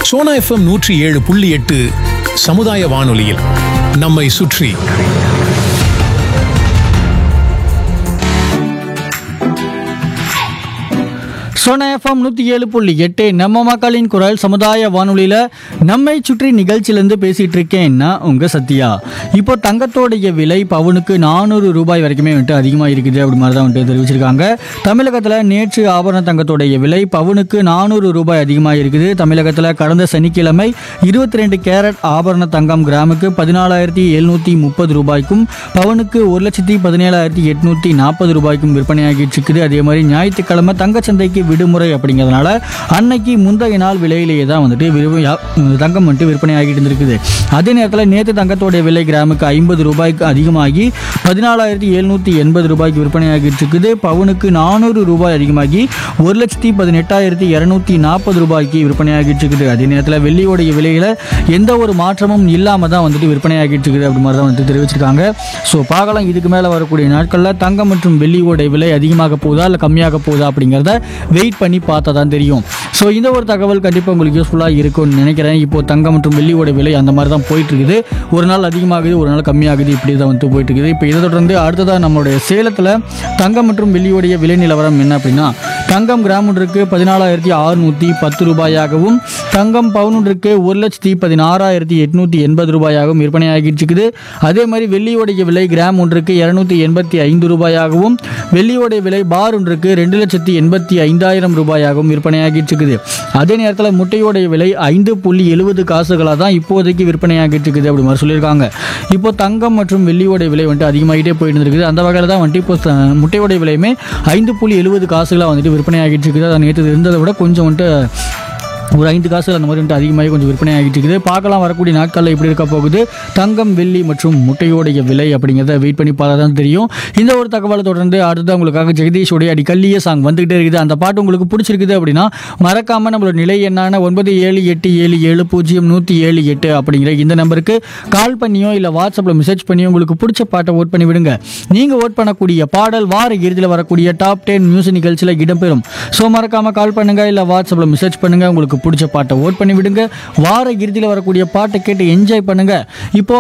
Sona FM நூற்றி ஏழு புள்ளி எட்டு சமுதாய வானொலியில் நம்மை சுற்றி சோனா எஃப்எம் நூற்றி ஏழு புள்ளி எட்டு நம்ம மக்களின் குரல் சமுதாய வானொலியில் நம்மை சுற்றி நிகழ்ச்சியிலேருந்து பேசிகிட்டு இருக்கேன் நான் உங்கள் சத்யா இப்போ தங்கத்தோடைய விலை பவுனுக்கு நானூறு ரூபாய் வரைக்குமே வந்துட்டு அதிகமாக இருக்குது அப்படி மாதிரி தான் வந்துட்டு தெரிவிச்சிருக்காங்க தமிழகத்தில் நேற்று ஆபரண தங்கத்தோடைய விலை பவுனுக்கு நானூறு ரூபாய் அதிகமாக இருக்குது தமிழகத்தில் கடந்த சனிக்கிழமை இருபத்தி ரெண்டு கேரட் ஆபரண தங்கம் கிராமுக்கு பதினாலாயிரத்தி எழுநூற்றி முப்பது ரூபாய்க்கும் பவுனுக்கு ஒரு லட்சத்தி பதினேழாயிரத்தி எட்நூற்றி நாற்பது ரூபாய்க்கும் விற்பனையாகிட்டு இருக்குது அதே மாதிரி ஞாயிற்றுக்கிழமை தங்கச்சந்தைக்கு விடுமுறை அப்படிங்கிறதுனால அன்னைக்கு முந்தைய நாள் விலையிலேயே தான் வந்துட்டு விரு- யா- தங்கம் வந்துட்டு விற்பனை ஆகிட்டு இருந்திருக்குது அதே நேரத்தில் நேற்று தங்கத்தோடைய விலை கிராமுக்கு ஐம்பது ரூபாய்க்கு அதிகமாகி பதினாலாயிரத்தி எழுநூற்றி எண்பது ரூபாய்க்கு விற்பனை ஆகிட்டு இருக்குது பவுனுக்கு நானூறு ரூபாய் அதிகமாகி ஒரு லட்சத்தி பதினெட்டாயிரத்தி இரநூத்தி நாற்பது ரூபாய்க்கு விற்பனை ஆகிட்டு இருக்குது அதே நேரத்தில் வெள்ளியோடைய விலையில் எந்த ஒரு மாற்றமும் இல்லாமல் தான் வந்துட்டு விற்பனை ஆகிட்டு இருக்குது அப்படி மாதிரி தான் வந்துட்டு தெரிவிச்சிருக்காங்க ஸோ பார்க்கலாம் இதுக்கு மேலே வரக்கூடிய நாட்களில் தங்கம் மற்றும் வெள்ளியோடைய விலை அதிகமாக போகுதா இல்லை கம்மியாக போகுதா அப்படிங்கிறத வெயிட் பண்ணி பார்த்தா தான் தெரியும் ஸோ இந்த ஒரு தகவல் கண்டிப்பாக உங்களுக்கு யூஸ்ஃபுல்லாக இருக்கும்னு நினைக்கிறேன் இப்போ தங்கம் மற்றும் வெள்ளியோட விலை அந்த மாதிரி தான் போயிட்டு இருக்குது ஒரு நாள் அதிகமாகுது ஒரு நாள் கம்மியாகுது இப்படி தான் வந்து போயிட்டு இருக்குது இப்போ இதை தொடர்ந்து அடுத்ததாக நம்மளுடைய சேலத்தில் தங்கம் மற்றும் வெள்ளியோடைய விலை நிலவரம் என்ன அப்படின்னா தங்கம் கிராம் ஒன்றுக்கு பதினாலாயிரத்தி அறுநூற்றி பத்து ரூபாயாகவும் தங்கம் பவுன் ஒன்றுக்கு ஒரு லட்சத்தி பதினாறாயிரத்தி எட்நூற்றி எண்பது ரூபாயாகவும் விற்பனையாகிட்டு இருக்குது அதே மாதிரி வெள்ளியோடைய விலை கிராம் ஒன்றுக்கு இரநூத்தி எண்பத்தி ஐந்து ரூபாயாகவும் வெள்ளியோடைய விலை பார் ஒன்றுக்கு ரெண்டு லட்சத்தி எண்பத்தி ஐந்தாயிரம் ரூபாயாகவும் விற்பனையாகிட்டு இருக்குது அதே நேரத்தில் முட்டையோடைய விலை ஐந்து புள்ளி எழுபது காசுகளாக தான் இப்போதைக்கு விற்பனையாகிட்டு இருக்குது அப்படி மாதிரி சொல்லியிருக்காங்க இப்போ தங்கம் மற்றும் வெள்ளியோடைய விலை வந்துட்டு அதிகமாகிட்டே போயிட்டு இருக்குது அந்த வகையில் தான் வந்துட்டு இப்போ ச- முட்டையோடைய விலையுமே ஐந்து புள்ளி எழுபது காசுகளாக வந்துட்டு விற்பனையாகிட்டு இருக்குது அதை நேற்று இருந்ததை விட கொஞ்சம் வந்துட்டு ஒரு ஐந்து காசுகள் அந்த மாதிரி வந்துட்டு அதிகமாகி கொஞ்சம் விற்பனை ஆகிட்டு இருக்குது பார்க்கலாம் வரக்கூடிய நாட்களில் எப்படி இருக்க போகுது தங்கம் வெள்ளி மற்றும் முட்டையோடைய விலை அப்படிங்கிறத வெயிட் பண்ணி பார்த்தா தான் தெரியும் இந்த ஒரு தகவலை தொடர்ந்து அடுத்து உங்களுக்காக ஜெகதீஷோடைய அடி கல்லிய சாங் வந்துகிட்டே இருக்குது அந்த பாட்டு உங்களுக்கு பிடிச்சிருக்குது அப்படின்னா மறக்காம நம்மளோட நிலை என்னான ஒன்பது ஏழு எட்டு ஏழு ஏழு பூஜ்ஜியம் நூற்றி ஏழு எட்டு அப்படிங்கிற இந்த நம்பருக்கு கால் பண்ணியோ இல்லை வாட்ஸ்அப்பில் மெசேஜ் பண்ணியோ உங்களுக்கு பிடிச்ச பாட்டை ஓட் பண்ணி விடுங்க நீங்கள் ஓட் பண்ணக்கூடிய பாடல் வார இறுதியில் வரக்கூடிய டாப் டென் மியூசிக் நிகழ்ச்சியில் இடம்பெறும் ஸோ மறக்காம கால் பண்ணுங்க இல்லை வாட்ஸ்அப்பில் மெசேஜ் பண்ணுங்க உங்களுக்கு பிடிச்ச பாட்டை ஓட் பண்ணி விடுங்க வார இறுதியில் வரக்கூடிய பாட்டை கேட்டு என்ஜாய் பண்ணுங்க இப்போ